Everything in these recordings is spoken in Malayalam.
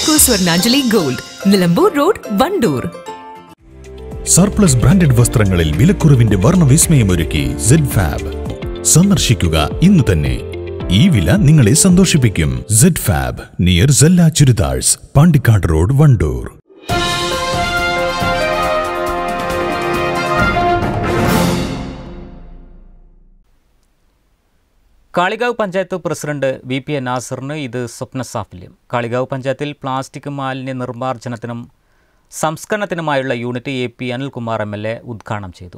കുടുക്കു Swarnanjali gold Nilambur road Wandoor surplus branded വസ്ത്രങ്ങളിൽ വിലക്കുറവിന്റെ വർണ്ണവിസ്മയമൊരുക്കി സെഡ് ഫാബ് സന്ദർശിക്കുക ഇന്ന് തന്നെ ഈ വില നിങ്ങളെ സന്തോഷിപ്പിക്കും സെഡ് ഫാബ് നിയർ സെല്ല ചുരിദാഴ്സ് Pandikkad road Wandoor Kalikavu panchayat president V P A നാസറിന് ഇത് സ്വപ്ന സാഫല്യം കാളികാവ് പഞ്ചായത്തിൽ പ്ലാസ്റ്റിക് മാലിന്യ നിർമ്മാർജ്ജനത്തിനും സംസ്കരണത്തിനുമായുള്ള unit A P Anilkumar M L A ഉദ്ഘാടനം ചെയ്തു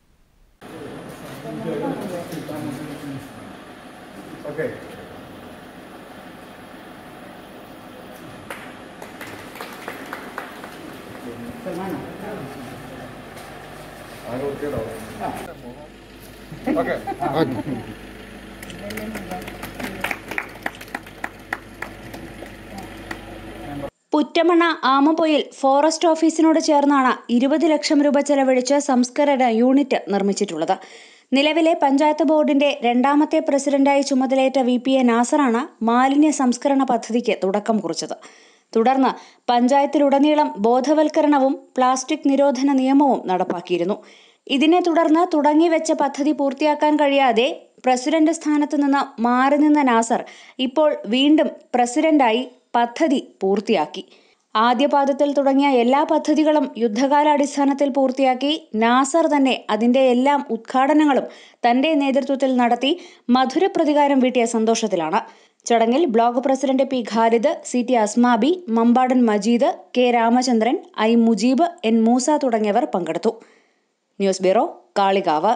പുറ്റമണ ആമപ്പൊയിൽ ഫോറസ്റ്റ് ഓഫീസിനോട് ചേർന്നാണ് ഇരുപത് ലക്ഷം രൂപ ചെലവഴിച്ച് സംസ്കരണ യൂണിറ്റ് നിർമ്മിച്ചിട്ടുള്ളത് നിലവിലെ പഞ്ചായത്ത് ബോർഡിന്റെ രണ്ടാമത്തെ പ്രസിഡന്റായി ചുമതലയേറ്റ വി പി എ നാസറാണ് മാലിന്യ സംസ്കരണ പദ്ധതിക്ക് തുടക്കം കുറിച്ചത് തുടർന്ന് പഞ്ചായത്തിലുടനീളം ബോധവൽക്കരണവും പ്ലാസ്റ്റിക് നിരോധന നിയമവും നടപ്പാക്കിയിരുന്നു ഇതിനെ തുടർന്ന് തുടങ്ങിവെച്ച പദ്ധതി പൂർത്തിയാക്കാൻ കഴിയാതെ പ്രസിഡന്റ് സ്ഥാനത്ത് നിന്ന് മാറി നിന്ന നാസർ ഇപ്പോൾ വീണ്ടും പ്രസിഡന്റായി പദ്ധതി പൂർത്തിയാക്കി ആദ്യപാദത്തിൽ തുടങ്ങിയ എല്ലാ പദ്ധതികളും യുദ്ധകാലാടിസ്ഥാനത്തിൽ പൂർത്തിയാക്കി നാസർ തന്നെ അതിന്റെ എല്ലാം ഉദ്ഘാടനങ്ങളും തന്റെ നേതൃത്വത്തിൽ നടത്തി മധുര പ്രതികാരം വീട്ടിയ സന്തോഷത്തിലാണ് ചടങ്ങിൽ block president P Khalid C T Asmabi Mambadan Majeed K Ramachandran I Mujeeb N Moosa തുടങ്ങിയവർ പങ്കെടുത്തു ന്യൂസ് ബ്യൂറോ കാളികാവ്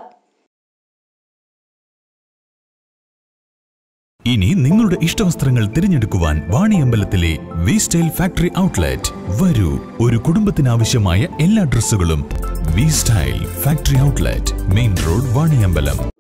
ഇനി നിങ്ങളുടെ ഇഷ്ടവസ്ത്രങ്ങൾ തിരഞ്ഞെടുക്കുവാൻ വാണിയമ്പലത്തിലെ വി സ്റ്റൈൽ ഫാക്ടറി ഔട്ട്ലെറ്റ് വരൂ ഒരു കുടുംബത്തിനാവശ്യമായ എല്ലാ ഡ്രസ്സുകളും V style factory outlet main road Vaniyambalam